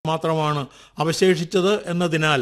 മാത്രമാണ് അവശേഷിച്ചത് എന്നതിനാൽ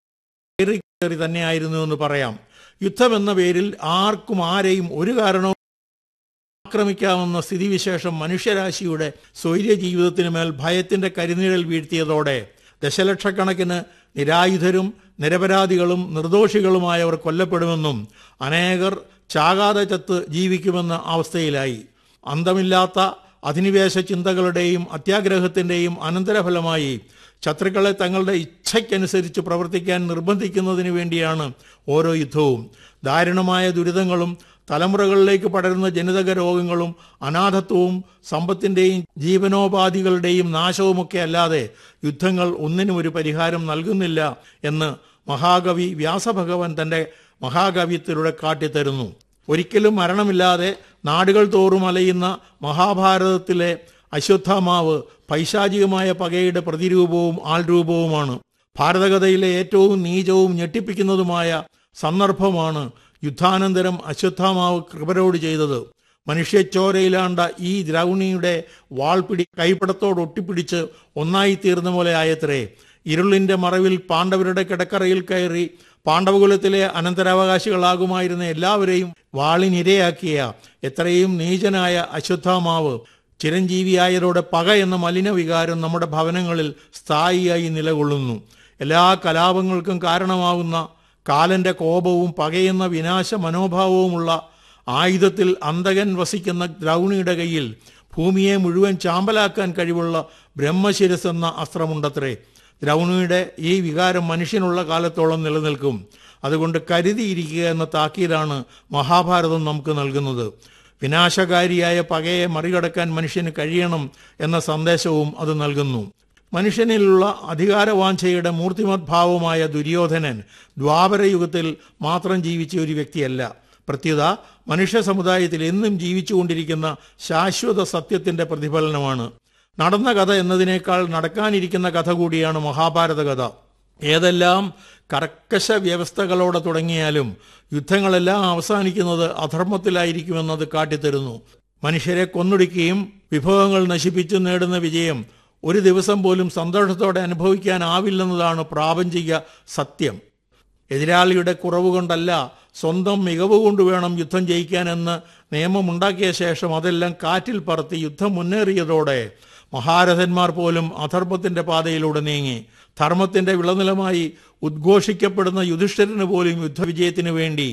കയറി കയറി തന്നെയായിരുന്നു എന്ന് പറയാം യുദ്ധം എന്ന പേരിൽ ആർക്കും ആരെയും ഒരു കാരണവും ആക്രമിക്കാവുന്ന സ്ഥിതിവിശേഷം മനുഷ്യരാശിയുടെ സ്വൈര്യ ജീവിതത്തിന് മേൽ ഭയത്തിന്റെ കരിനിഴൽ വീഴ്ത്തിയതോടെ ദശലക്ഷക്കണക്കിന് നിരായുധരും നിരപരാധികളും നിർദോഷികളുമായവർ കൊല്ലപ്പെടുമെന്നും അനേകർ ചാകാതെ ചത്ത് ജീവിക്കുമെന്ന അവസ്ഥയിലായി അന്തമില്ലാത്ത അധിനിവേശ ചിന്തകളുടെയും അത്യാഗ്രഹത്തിന്റെയും അനന്തരഫലമായി ശത്രുക്കളെ തങ്ങളുടെ ഇച്ഛയ്ക്കനുസരിച്ച് പ്രവർത്തിക്കാൻ നിർബന്ധിക്കുന്നതിന് വേണ്ടിയാണ് ഓരോ യുദ്ധവും ദാരുണമായ ദുരിതങ്ങളും തലമുറകളിലേക്ക് പടരുന്ന ജനിതക രോഗങ്ങളും അനാഥത്വവും സമ്പത്തിന്റെയും ജീവനോപാധികളുടെയും നാശവുമൊക്കെ അല്ലാതെ യുദ്ധങ്ങൾ ഒന്നിനും ഒരു പരിഹാരം നൽകുന്നില്ല എന്ന് മഹാകവി വ്യാസഭഗവാൻ തന്റെ മഹാകവിയത്തിലൂടെ കാട്ടിത്തരുന്നു ഒരിക്കലും മരണമില്ലാതെ നാടുകൾ തോറും അലയുന്ന മഹാഭാരതത്തിലെ അശ്വത്ഥാമാവ് പൈശാചികമായ പകയുടെ പ്രതിരൂപവും ആൾരൂപവുമാണ് ഭാരതകഥയിലെ ഏറ്റവും നീചവും ഞെട്ടിപ്പിക്കുന്നതുമായ സന്ദർഭമാണ് യുദ്ധാനന്തരം അശ്വത്ഥാമാവ് കൃപരോട് ചെയ്തത് മനുഷ്യച്ചോരയിലാണ്ട ഈ ദ്രൗണിയുടെ വാൾപിടി കൈപ്പടത്തോട് ഒട്ടിപ്പിടിച്ച് ഒന്നായി തീർന്ന പോലെ ആയത്രേ ഇരുളിന്റെ മറവിൽ പാണ്ഡവരുടെ കിടക്കറയിൽ കയറി പാണ്ഡവകുലത്തിലെ അനന്തരാവകാശികളാകുമായിരുന്ന എല്ലാവരെയും വാളിനിരയാക്കിയ എത്രയും നീചനായ അശ്വത്ഥാമാവ് ചിരഞ്ജീവിയായതോടെ പക എന്ന മലിന വികാരം നമ്മുടെ ഭവനങ്ങളിൽ സ്ഥായിയായി നിലകൊള്ളുന്നു എല്ലാ കലാപങ്ങൾക്കും കാരണമാകുന്ന കാലന്റെ കോപവും പകയെന്ന വിനാശ മനോഭാവവുമുള്ള ആയുധത്തിൽ അന്തകൻ വസിക്കുന്ന ദ്രൗണിയുടെ കയ്യിൽ ഭൂമിയെ മുഴുവൻ ചാമ്പലാക്കാൻ കഴിവുള്ള ബ്രഹ്മശിരസ് എന്ന അസ്ത്രമുണ്ടത്രേ ദ്രൗണിയുടെ ഈ വികാരം മനുഷ്യനുള്ള കാലത്തോളം നിലനിൽക്കും അതുകൊണ്ട് കരുതിയിരിക്കുക എന്ന താക്കീതാണ് മഹാഭാരതം നമുക്ക് നൽകുന്നത് വിനാശകാരിയായ പകയെ മറികടക്കാൻ മനുഷ്യന് കഴിയണം എന്ന സന്ദേശവും അത് നൽകുന്നു മനുഷ്യനിലുള്ള അധികാരവാഞ്ചയുടെ മൂർത്തിമത് ഭാവമായ ദുര്യോധനൻ ദ്വാപരയുഗത്തിൽ മാത്രം ജീവിച്ച ഒരു വ്യക്തിയല്ല പ്രത്യുത മനുഷ്യ സമുദായത്തിൽ എന്നും ജീവിച്ചുകൊണ്ടിരിക്കുന്ന ശാശ്വത സത്യത്തിന്റെ പ്രതിഫലനമാണ് നടന്ന കഥ എന്നതിനേക്കാൾ നടക്കാനിരിക്കുന്ന കഥ കൂടിയാണ് മഹാഭാരത കഥ ഏതെല്ലാം കർക്കശ വ്യവസ്ഥകളോടെ തുടങ്ങിയാലും യുദ്ധങ്ങളെല്ലാം അവസാനിക്കുന്നത് അധർമ്മത്തിലായിരിക്കുമെന്നത് കാട്ടിത്തരുന്നു മനുഷ്യരെ കൊന്നൊടുക്കുകയും വിഭവങ്ങൾ നശിപ്പിച്ചു നേടുന്ന വിജയം ഒരു ദിവസം പോലും സന്തോഷത്തോടെ അനുഭവിക്കാനാവില്ലെന്നതാണ് പ്രാപഞ്ചിക സത്യം എതിരാളിയുടെ കുറവ് കൊണ്ടല്ല സ്വന്തം മികവ് കൊണ്ട് വേണം യുദ്ധം ജയിക്കാനെന്ന് നിയമമുണ്ടാക്കിയ ശേഷം അതെല്ലാം കാറ്റിൽ പറത്തി യുദ്ധം മുന്നേറിയതോടെ മഹാരഥന്മാർ പോലും അധർമ്മത്തിന്റെ പാതയിലൂടെ നീങ്ങി ധർമ്മത്തിന്റെ വിളനിലമായി ഉദ്ഘോഷിക്കപ്പെടുന്ന യുധിഷ്ഠിരന് പോലും യുദ്ധവിജയത്തിനു വേണ്ടി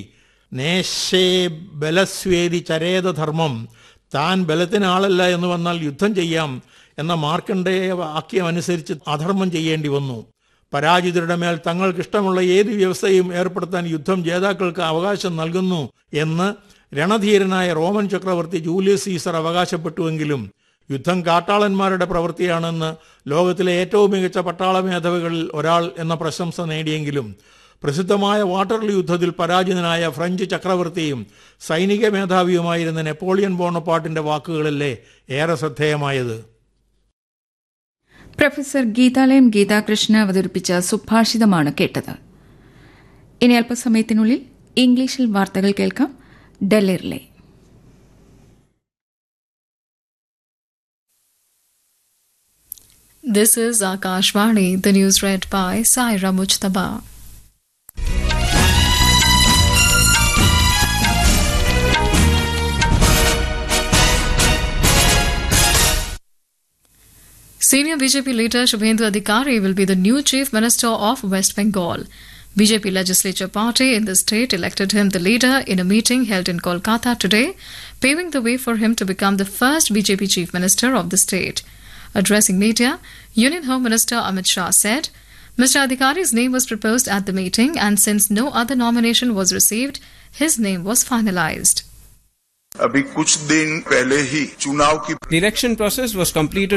നേശേ ബലസ്വേദി ചരേത ധർമ്മം താൻ ബലത്തിനാളല്ല എന്ന് വന്നാൽ യുദ്ധം ചെയ്യാം എന്ന മാർക്കണ്ഡേയ വാക്യം അനുസരിച്ച് അധർമ്മം ചെയ്യേണ്ടി വന്നു പരാജിതരുടെ മേൽ തങ്ങൾക്കിഷ്ടമുള്ള ഏത് വ്യവസ്ഥയും ഏർപ്പെടുത്താൻ യുദ്ധം ജേതാക്കൾക്ക് അവകാശം നൽകുന്നു എന്ന് രണധീരനായ റോമൻ ചക്രവർത്തി ജൂലിയസ് സീസർ അവകാശപ്പെട്ടുവെങ്കിലും യുദ്ധം കാട്ടാളന്മാരുടെ പ്രവൃത്തിയാണെന്ന് ലോകത്തിലെ ഏറ്റവും മികച്ച പട്ടാള മേധാവികളിൽ ഒരാൾ എന്ന പ്രശംസ നേടിയെങ്കിലും പ്രസിദ്ധമായ വാട്ടർലൂ യുദ്ധത്തിൽ പരാജിതനായ ഫ്രഞ്ച് ചക്രവർത്തിയും സൈനിക മേധാവിയുമായിരുന്ന നെപ്പോളിയൻ ബോണപ്പാട്ടിന്റെ വാക്കുകളല്ലേ ഏറെ ശ്രദ്ധേയമായത് പ്രൊഫസർ ഗീതാലയം ഗീതാകൃഷ്ണ അവതരിപ്പിച്ച സുഭാഷിതമാണ് കേട്ടത് ഇനി അല്പസമയത്തിനുള്ളിൽ ഇംഗ്ലീഷിൽ വാർത്തകൾ കേൾക്കാം ഡൽഹിയിലെ This is Akashvani, the news read by Saira Mujtaba. Senior BJP leader Shubhendu Adhikari will be the new Chief Minister of West Bengal. BJP legislature party in the state elected him the leader in a meeting held in Kolkata today, paving the way for him to become the first BJP Chief Minister of the state. Addressing media, Union Home Minister Amit Shah said, Mr. Adhikari's name was proposed at the meeting, and since no other nomination was received, his name was finalized. अभी कुछ दिन पहले ही चुनाव की The election process was completed